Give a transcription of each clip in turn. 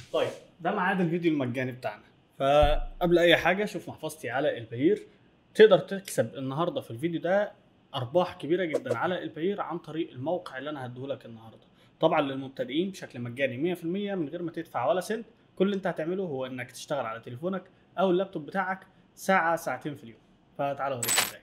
طيب ده ميعاد الفيديو المجاني بتاعنا فقبل اي حاجه شوف محفظتي على البير تقدر تكسب النهارده في الفيديو ده ارباح كبيره جدا على البير عن طريق الموقع اللي انا هديهولك النهارده طبعا للمبتدئين بشكل مجاني 100% من غير ما تدفع ولا سنت كل اللي انت هتعمله هو انك تشتغل على تليفونك او اللابتوب بتاعك ساعه ساعتين في اليوم فتعالى اوريك ازاي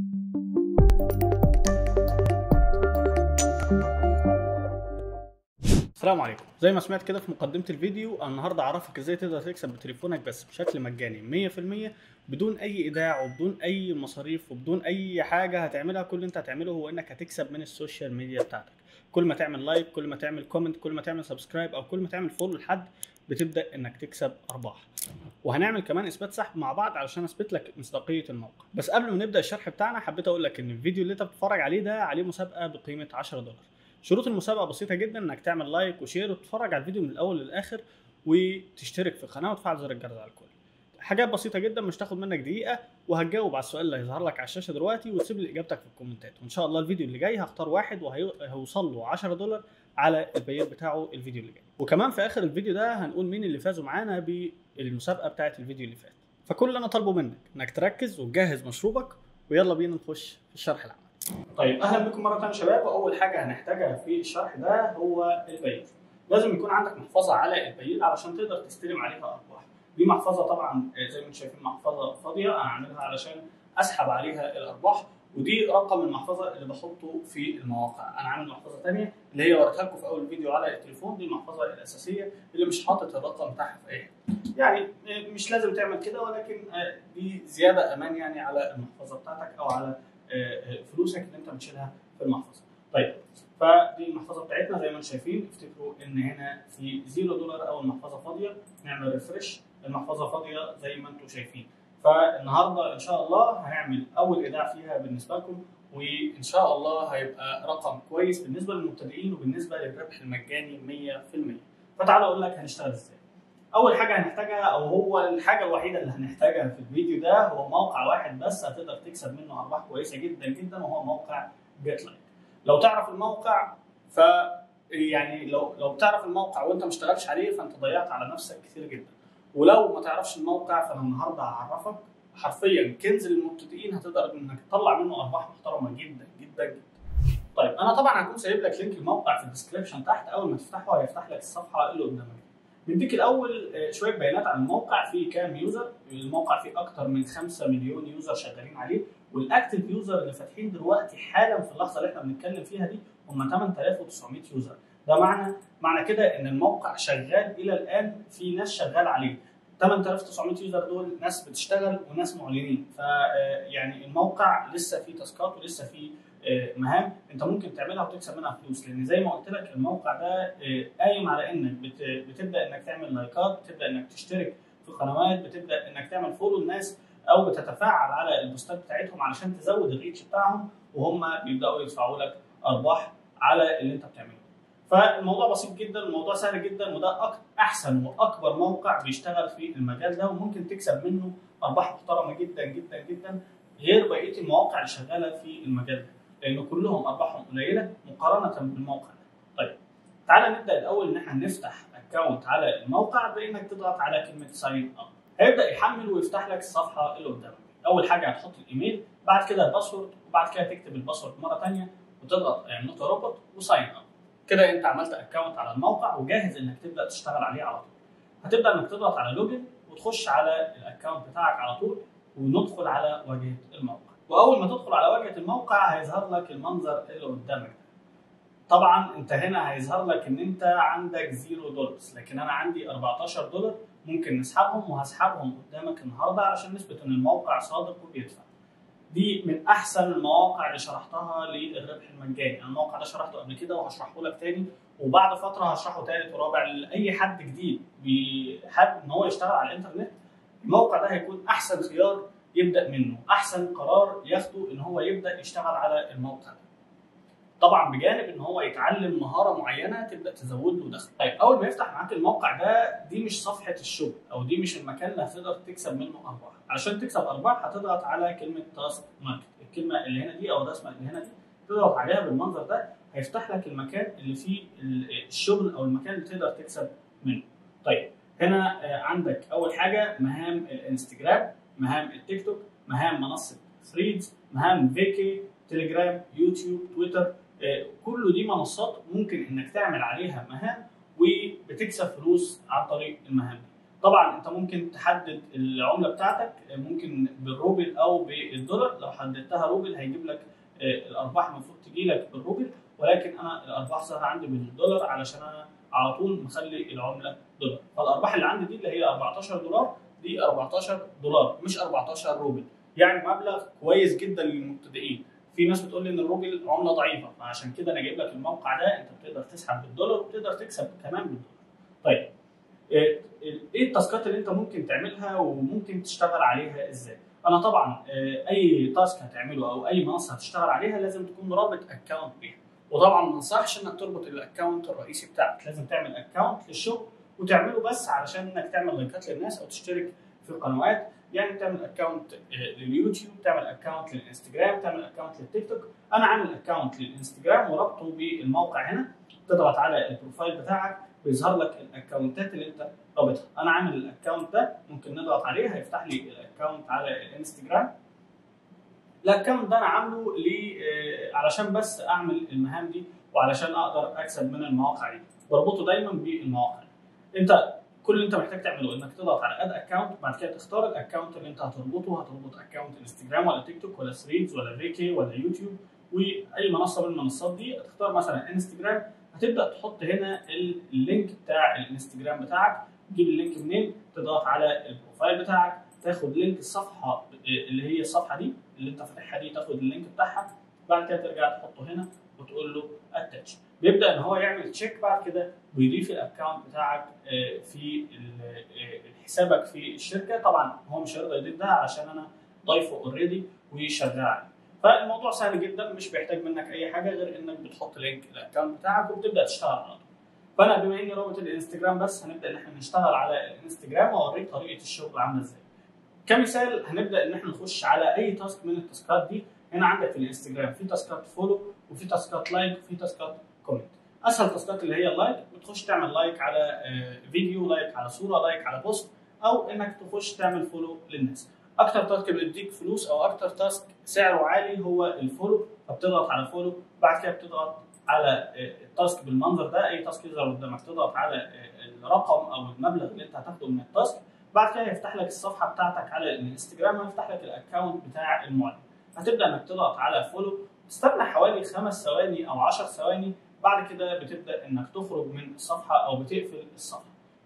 السلام عليكم زي ما سمعت كده في مقدمه الفيديو النهارده اعرفك ازاي تقدر تكسب بتليفونك بس بشكل مجاني 100% بدون اي ايداع وبدون اي مصاريف وبدون اي حاجه هتعملها كل اللي انت هتعمله هو انك هتكسب من السوشيال ميديا بتاعتك كل ما تعمل لايك كل ما تعمل كومنت كل ما تعمل سبسكرايب او كل ما تعمل فولو لحد بتبدا انك تكسب ارباح وهنعمل كمان اثبات سحب مع بعض علشان اثبت لك مصداقيه الموقع بس قبل ما نبدا الشرح بتاعنا حبيت اقول لك ان الفيديو اللي انت بتتفرج عليه ده عليه مسابقه بقيمه 10 دولار شروط المسابقه بسيطه جدا انك تعمل لايك وشير وتتفرج على الفيديو من الاول للاخر وتشترك في القناه وتفعل زر الجرس على الكل حاجات بسيطه جدا مش تاخد منك دقيقه وهتجاوب على السؤال اللي هيظهر لك على الشاشه دلوقتي وتسيب لي اجابتك في الكومنتات وان شاء الله الفيديو اللي جاي هختار واحد وهيوصل له 10 دولار على البير بتاعه الفيديو اللي جاي وكمان في اخر الفيديو ده هنقول مين اللي فازوا معانا بالمسابقه بتاعه الفيديو اللي فات فكل اللي انا طالبه منك انك تركز وتجهز مشروبك ويلا بينا نخش في الشرح العملي طيب اهلا بكم مره ثانيه شباب واول حاجه هنحتاجها في الشرح ده هو البير لازم يكون عندك محفظه على البير علشان تقدر تستلم عليها ارباح دي محفظه طبعا زي ما انتم شايفين محفظه فاضيه انا عاملها علشان اسحب عليها الارباح ودي رقم المحفظه اللي بحطه في المواقع انا عامل محفظه ثانيه اللي هي وريتها لكم في اول فيديو على التليفون دي المحفظه الاساسيه اللي مش حاطط الرقم بتاعها في اي حته يعني مش لازم تعمل كده ولكن دي زياده امان يعني على المحفظه بتاعتك او على فلوسك اللي انت بتشيلها في المحفظه. طيب فدي المحفظه بتاعتنا زي ما انتم شايفين افتكروا ان هنا في 0 دولار او المحفظه فاضيه نعمل ريفرش المحفظه فاضيه زي ما انتم شايفين. فالنهارده ان شاء الله هنعمل اول ايداع فيها بالنسبه لكم وان شاء الله هيبقى رقم كويس بالنسبه للمبتدئين وبالنسبه للربح المجاني 100%. فتعالى اقول لك هنشتغل ازاي. اول حاجه هنحتاجها او هو الحاجه الوحيده اللي هنحتاجها في الفيديو ده هو موقع واحد بس هتقدر تكسب منه ارباح كويسه جدا جدا وهو موقع جيت لايك لو تعرف الموقع ف يعني لو لو بتعرف الموقع وانت ما اشتغلتش عليه فانت ضيعت على نفسك كتير جدا ولو ما تعرفش الموقع فانا النهارده هعرفك حرفيا كنز للمبتدئين هتقدر انك تطلع منه ارباح محترمه جدا جدا جدا طيب انا طبعا هكون سايب لك لينك الموقع في الديسكربشن تحت اول ما تفتحه هيفتح لك الصفحه اللي قدامك نديك الاول شويه بيانات عن الموقع فيه كام يوزر الموقع فيه اكتر من 5 مليون يوزر شغالين عليه والاكتف يوزر اللي فاتحين دلوقتي حالا في اللحظه اللي احنا بنتكلم فيها دي هم 8900 يوزر ده معنى معنى كده ان الموقع شغال الى الان في ناس شغال عليه 8900 يوزر دول ناس بتشتغل وناس معلنين ف يعني الموقع لسه فيه تاسكات ولسه فيه مهام انت ممكن تعملها وتكسب منها فلوس لان زي ما قلت لك الموقع ده قايم على انك بتبدا انك تعمل لايكات بتبدا انك تشترك في قنوات بتبدا انك تعمل فولو الناس او بتتفاعل على البوستات بتاعتهم علشان تزود الريتش بتاعهم وهم بيبداوا يدفعوا لك ارباح على اللي انت بتعمله فالموضوع بسيط جدا الموضوع سهل جدا وده احسن واكبر موقع بيشتغل في المجال ده وممكن تكسب منه ارباح محترمه جدا جدا جدا غير بقيه المواقع اللي شغاله في المجال ده لان كلهم ارباحهم قليله مقارنه بالموقع ده. طيب تعالى نبدا الاول ان احنا نفتح اكونت على الموقع بانك تضغط على كلمه ساين اب هيبدا يحمل ويفتح لك الصفحه اللي قدامك اول حاجه هتحط الايميل بعد كده الباسورد وبعد كده تكتب الباسورد مره ثانيه وتضغط نوت روبوت وساين اب كده انت عملت اكونت على الموقع وجاهز انك تبدا تشتغل عليه على طول هتبدا انك تضغط على لوجن وتخش على الاكونت بتاعك على طول وندخل على واجهه الموقع واول ما تدخل على واجهه الموقع هيظهر لك المنظر اللي قدامك طبعا انت هنا هيظهر لك ان انت عندك 0 دولار لكن انا عندي 14 دولار ممكن نسحبهم وهسحبهم قدامك النهارده عشان نثبت ان الموقع صادق وبيدفع دي من احسن المواقع اللي شرحتها للربح المجاني الموقع ده شرحته قبل كده وهشرحه لك تاني وبعد فتره هشرحه تالت ورابع لاي حد جديد بيحب ان هو يشتغل على الانترنت الموقع ده هيكون احسن خيار يبدا منه احسن قرار ياخده ان هو يبدا يشتغل على الموقع ده طبعا بجانب ان هو يتعلم مهاره معينه تبدا تزود له دخل طيب اول ما يفتح معاك الموقع ده دي مش صفحه الشغل او دي مش المكان اللي هتقدر تكسب منه ارباح عشان تكسب ارباح هتضغط على كلمه تاسك ماركت الكلمه اللي هنا دي او الرسمه اللي هنا دي تضغط عليها بالمنظر ده هيفتح لك المكان اللي فيه الشغل او المكان اللي تقدر تكسب منه طيب هنا آه، عندك اول حاجه مهام الانستجرام مهام التيك توك مهام منصه ثريدز مهام فيكي تليجرام يوتيوب تويتر آه، كل دي منصات ممكن انك تعمل عليها مهام وبتكسب فلوس عن طريق المهام دي طبعا انت ممكن تحدد العمله بتاعتك آه، ممكن بالروبل او بالدولار لو حددتها روبل هيجيب لك آه، الارباح المفروض تجي لك بالروبل ولكن انا الارباح ظاهره عندي بالدولار علشان انا على طول مخلي العمله دولار فالارباح اللي عندي دي اللي هي 14 دولار دي 14 دولار مش 14 روبل يعني مبلغ كويس جدا للمبتدئين في ناس بتقول لي ان الروبل عمله ضعيفه فعشان كده انا جايب لك الموقع ده انت بتقدر تسحب بالدولار وبتقدر تكسب كمان بالدولار طيب ايه إيه التاسكات اللي انت ممكن تعملها وممكن تشتغل عليها ازاي انا طبعا آه، اي تاسك هتعمله او اي منصه هتشتغل عليها لازم تكون رابط اكونت بيها وطبعا ما انصحش انك تربط الاكونت الرئيسي بتاعك لازم تعمل اكونت للشغل وتعمله بس علشان انك تعمل لايكات للناس او تشترك في قنوات يعني تعمل اكونت لليوتيوب تعمل اكونت للانستجرام تعمل اكونت للتيك توك انا عامل اكونت للانستجرام وربطه بالموقع هنا تضغط على البروفايل بتاعك بيظهر لك الاكونتات اللي انت رابطها انا عامل الاكونت ده ممكن نضغط عليه هيفتح لي الاكونت على الانستجرام الاكونت ده انا عامله لي آه، علشان بس اعمل المهام دي وعلشان اقدر اكسب من المواقع دي بربطه دايما بالمواقع دي. انت كل اللي انت محتاج تعمله انك تضغط على اد اكونت بعد كده تختار الاكونت اللي انت هتربطه هتربط اكونت انستجرام ولا تيك توك ولا ثريدز ولا فيكي ولا يوتيوب واي منصه من المنصات دي هتختار مثلا انستجرام هتبدا تحط هنا اللينك بتاع الانستجرام بتاعك تجيب اللينك منين تضغط على البروفايل بتاعك تاخد لينك الصفحه اللي هي الصفحه دي اللي انت فاتحها دي تاخد اللينك بتاعها بعد كده ترجع تحطه هنا وتقول له اتاتش بيبدا ان هو يعمل تشيك بعد كده ويضيف الاكونت بتاعك آه، في ال- آه، حسابك في الشركه طبعا هو مش هيرضى يضيف ده عشان انا ضايفه اوريدي وشغال عليه فالموضوع سهل جدا مش بيحتاج منك اي حاجه غير انك بتحط لينك الاكونت بتاعك وبتبدا تشتغل على طول فانا بما اني رابط الانستجرام بس هنبدا ان احنا نشتغل على الانستجرام واوريك طريقه الشغل عامله ازاي كمثال هنبدا ان احنا نخش على اي تاسك من التاسكات دي هنا عندك في الانستجرام في تاسكات فولو وفي تاسكات لايك وفي تاسكات كومنت اسهل تاسكات اللي هي اللايك بتخش تعمل لايك على آه، فيديو لايك على صوره لايك على بوست او انك تخش تعمل فولو للناس اكتر تاسك بيديك فلوس او اكتر تاسك سعره عالي هو الفولو فبتضغط على فولو بعد كده بتضغط على آه، التاسك بالمنظر ده اي تاسك يظهر قدامك تضغط على آه، الرقم او المبلغ اللي انت هتاخده من التاسك بعد كده يفتح لك الصفحه بتاعتك على الانستجرام ويفتح لك الاكونت بتاع المعلن هتبدا انك تضغط على فولو تستنى حوالي خمس ثواني او 10 ثواني بعد كده بتبدا انك تخرج من الصفحه او بتقفل الصفحه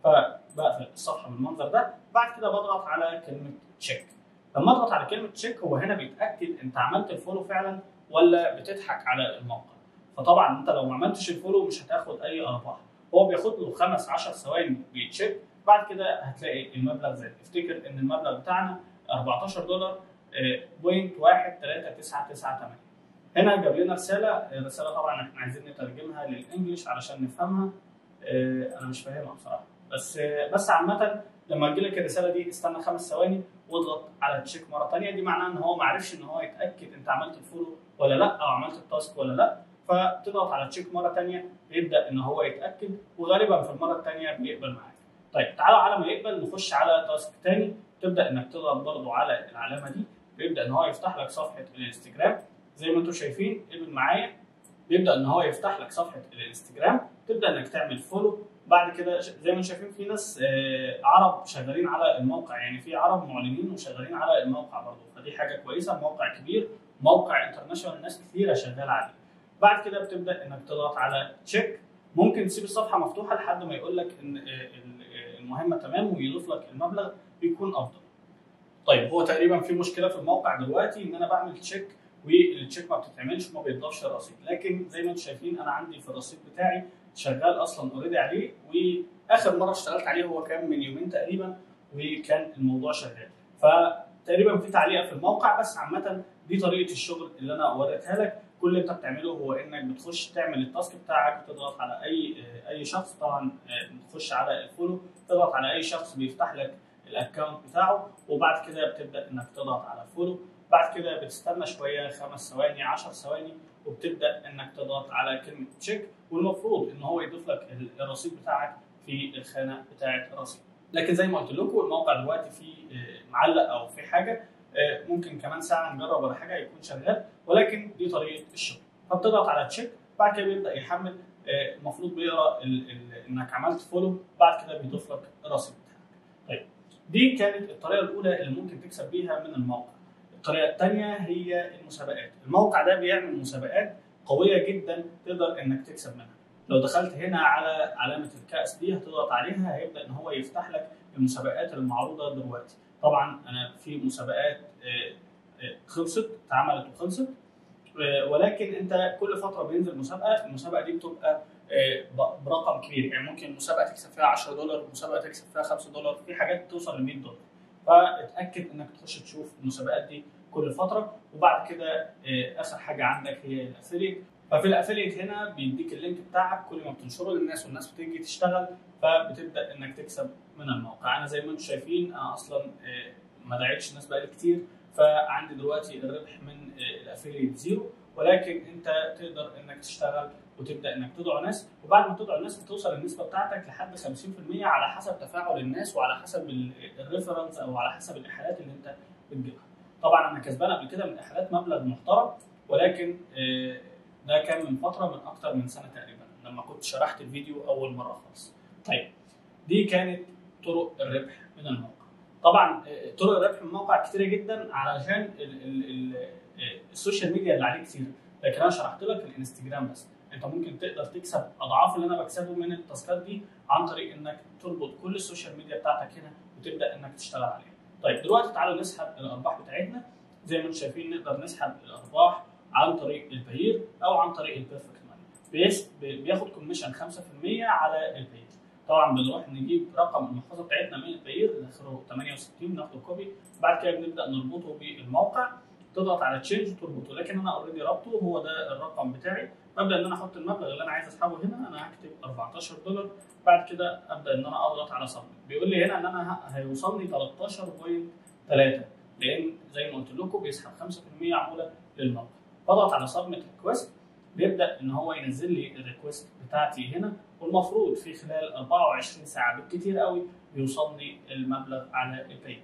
فبقفل الصفحه بالمنظر ده بعد كده بضغط على كلمه تشيك لما اضغط على كلمه تشيك هو هنا بيتاكد انت عملت الفولو فعلا ولا بتضحك على الموقع فطبعا انت لو ما عملتش الفولو مش هتاخد اي ارباح هو بياخد له خمس 10 ثواني بيتشيك بعد كده هتلاقي المبلغ زاد افتكر ان المبلغ بتاعنا 14 دولار آه، بوينت واحد تلاتة تسعة تسعة تمانية هنا جاب لنا رسالة آه، رسالة طبعا احنا عايزين نترجمها للانجلش علشان نفهمها آه، انا مش فاهمها بصراحة بس آه، بس عامة لما تجي لك الرسالة دي استنى خمس ثواني واضغط على تشيك مرة تانية دي معناها ان هو ما عرفش ان هو يتأكد انت عملت الفولو ولا لا او عملت التاسك ولا لا فتضغط على تشيك مرة تانية بيبدأ ان هو يتأكد وغالبا في المرة التانية بيقبل معاك طيب تعالوا على ما يقبل نخش على تاسك تاني تبدا انك تضغط برضو على العلامه دي بيبدا ان هو يفتح لك صفحه الانستجرام زي ما انتم شايفين قبل معايا بيبدا ان هو يفتح لك صفحه الانستجرام تبدا انك تعمل فولو بعد كده ش- زي ما انتم شايفين في ناس آه، عرب شغالين على الموقع يعني في عرب معلنين وشغالين على الموقع برضو فدي حاجه كويسه موقع كبير موقع انترناشونال ناس كثيره شغاله عليه بعد كده بتبدا انك تضغط على تشيك ممكن تسيب الصفحه مفتوحه لحد ما يقول لك ان آه، ال- آه، المهمه تمام ويضيف لك المبلغ بيكون افضل. طيب هو تقريبا في مشكله في الموقع دلوقتي ان انا بعمل تشيك والتشيك ما بتتعملش وما بيضافش الرصيد لكن زي ما انتم شايفين انا عندي في الرصيد بتاعي شغال اصلا اوريدي عليه واخر مره اشتغلت عليه هو كان من يومين تقريبا وكان الموضوع شغال فتقريبا في تعليقه في الموقع بس عامه دي طريقه الشغل اللي انا وريتها لك كل اللي انت بتعمله هو انك بتخش تعمل التاسك بتاعك تضغط على اي اي شخص طبعا آه، بتخش على الفولو تضغط على اي شخص بيفتح لك الاكونت بتاعه وبعد كده بتبدا انك تضغط على فولو بعد كده بتستنى شويه خمس ثواني 10 ثواني وبتبدا انك تضغط على كلمه تشيك والمفروض ان هو يضيف لك ال- الرصيد بتاعك في الخانه بتاعه الرصيد لكن زي ما قلت لكم الموقع دلوقتي فيه آه، معلق او في حاجه آه، ممكن كمان ساعه نجرب ولا حاجه يكون شغال ولكن دي طريقه الشغل فبتضغط على تشيك بعد كده بيبدا يحمل آه، المفروض بيقرا ال- ال- انك عملت فولو بعد كده بيضيف لك الرصيد بتاعك طيب دي كانت الطريقه الاولى اللي ممكن تكسب بيها من الموقع الطريقه الثانيه هي المسابقات الموقع ده بيعمل مسابقات قويه جدا تقدر انك تكسب منها لو دخلت هنا على علامه الكاس دي هتضغط عليها هيبدا ان هو يفتح لك المسابقات المعروضه دلوقتي طبعا انا في مسابقات آه، آه، خلصت اتعملت وخلصت آه، ولكن انت كل فتره بينزل مسابقه المسابقه دي بتبقى آه، ب- برقم كبير يعني ممكن مسابقه تكسب فيها 10 دولار مسابقه تكسب فيها 5 دولار في حاجات توصل ل 100 دولار فاتاكد انك تخش تشوف المسابقات دي كل فتره وبعد كده آه، اخر حاجه عندك هي الافيليت ففي الافيليت هنا بيديك اللينك بتاعك كل ما بتنشره للناس والناس بتيجي تشتغل فبتبدا انك تكسب من الموقع انا زي ما انتم شايفين انا اصلا آه، ما دعيتش الناس بقالي كتير فعندي دلوقتي الربح من آه، الافيليت زيرو ولكن انت تقدر انك تشتغل وتبدا انك تدعو ناس وبعد ما تدعو الناس بتوصل النسبه بتاعتك لحد 50% على حسب تفاعل الناس وعلى حسب الريفرنس او على حسب الاحالات اللي انت بتجيبها. طبعا انا كسبان قبل كده من الاحالات مبلغ محترم ولكن آه، ده كان من فتره من اكتر من سنه تقريبا لما كنت شرحت الفيديو اول مره خالص. طيب دي كانت طرق الربح من الموقع. طبعا آه، طرق الربح من الموقع كتيره جدا علشان ال ال ال آه، السوشيال ميديا اللي عليه كتير لكن انا شرحت لك الانستجرام بس انت ممكن تقدر تكسب اضعاف اللي انا بكسبه من التاسكات دي عن طريق انك تربط كل السوشيال ميديا بتاعتك هنا وتبدا انك تشتغل عليها. طيب دلوقتي تعالوا نسحب الارباح بتاعتنا زي ما انتم شايفين نقدر نسحب الارباح عن طريق البير او عن طريق البيرفكت ماني بيس بياخد كوميشن 5% على البير طبعا بنروح نجيب رقم المحفظه بتاعتنا من البير اللي اخره 68 ناخده كوبي بعد كده بنبدا نربطه بالموقع تضغط على تشينج وتربطه لكن انا اوريدي رابطه هو ده الرقم بتاعي ببدا ان انا احط المبلغ اللي انا عايز اسحبه هنا انا هكتب 14 دولار بعد كده ابدا ان انا اضغط على سبميت بيقول لي هنا ان انا ه- هيوصل لي 13.3 لان زي ما قلت لكم بيسحب 5% عموله للموقع بضغط على سبميت ريكويست بيبدا ان هو ينزل لي الريكويست بتاعتي هنا والمفروض في خلال 24 ساعه بالكتير قوي بيوصل لي المبلغ على الباي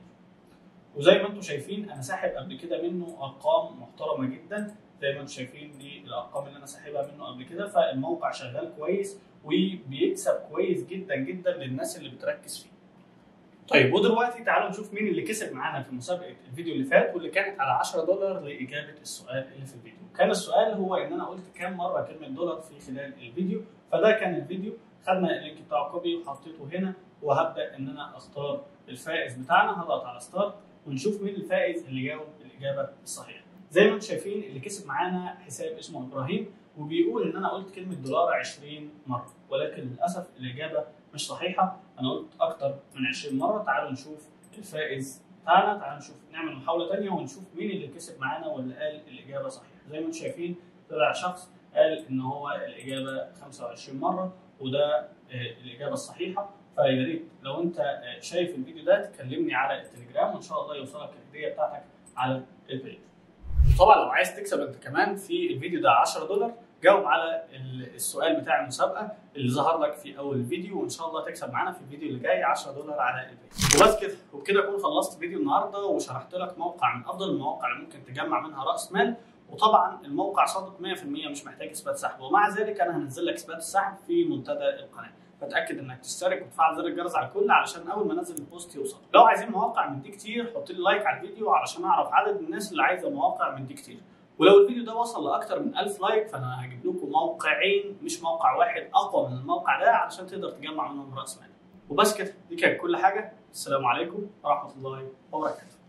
وزي ما انتم شايفين انا ساحب قبل كده منه ارقام محترمه جدا زي ما انتم شايفين دي الارقام اللي انا ساحبها منه قبل كده فالموقع شغال كويس وبيكسب كويس جدا جدا للناس اللي بتركز فيه. طيب ودلوقتي تعالوا نشوف مين اللي كسب معانا في مسابقه الفيديو اللي فات واللي كانت على 10 دولار لاجابه السؤال اللي في الفيديو. كان السؤال هو ان انا قلت كام مره كلمه دولار في خلال الفيديو فده كان الفيديو خدنا اللينك بتاعه كوبي وحطيته هنا وهبدا ان انا اختار الفائز بتاعنا هضغط على ستارت ونشوف مين الفائز اللي جاوب الاجابه الصحيحه. زي ما انتم شايفين اللي كسب معانا حساب اسمه ابراهيم وبيقول ان انا قلت كلمه دولار 20 مره ولكن للاسف الاجابه مش صحيحه انا قلت اكتر من 20 مره تعالوا نشوف الفائز بتاعنا تعالوا نشوف نعمل محاوله ثانيه ونشوف مين اللي كسب معانا واللي قال الاجابه صحيحه زي ما انتم شايفين طلع شخص قال ان هو الاجابه 25 مره وده آه، الاجابه الصحيحه فيا ريت لو انت آه، شايف الفيديو ده تكلمني على التليجرام وان شاء الله يوصلك الهديه بتاعتك على البيج طبعا لو عايز تكسب انت كمان في الفيديو ده 10 دولار جاوب على ال- السؤال بتاع المسابقه اللي ظهر لك في اول الفيديو وان شاء الله تكسب معانا في الفيديو اللي جاي 10 دولار على البيج وبس كده وبكده اكون خلصت فيديو النهارده وشرحت لك موقع من افضل المواقع اللي ممكن تجمع منها راس مال وطبعا الموقع صادق 100% مش محتاج اثبات سحب ومع ذلك انا هنزل لك اثبات السحب في منتدى القناه فتاكد انك تشترك وتفعل زر الجرس على الكل علشان اول ما انزل البوست يوصل لو عايزين مواقع من دي كتير حط لي لايك على الفيديو علشان اعرف عدد الناس اللي عايزه مواقع من دي كتير ولو الفيديو ده وصل لاكتر من 1000 لايك فانا هجيب لكم موقعين مش موقع واحد اقوى من الموقع ده علشان تقدر تجمع منهم راس مال وبس كده دي كانت كل حاجه السلام عليكم ورحمه الله وبركاته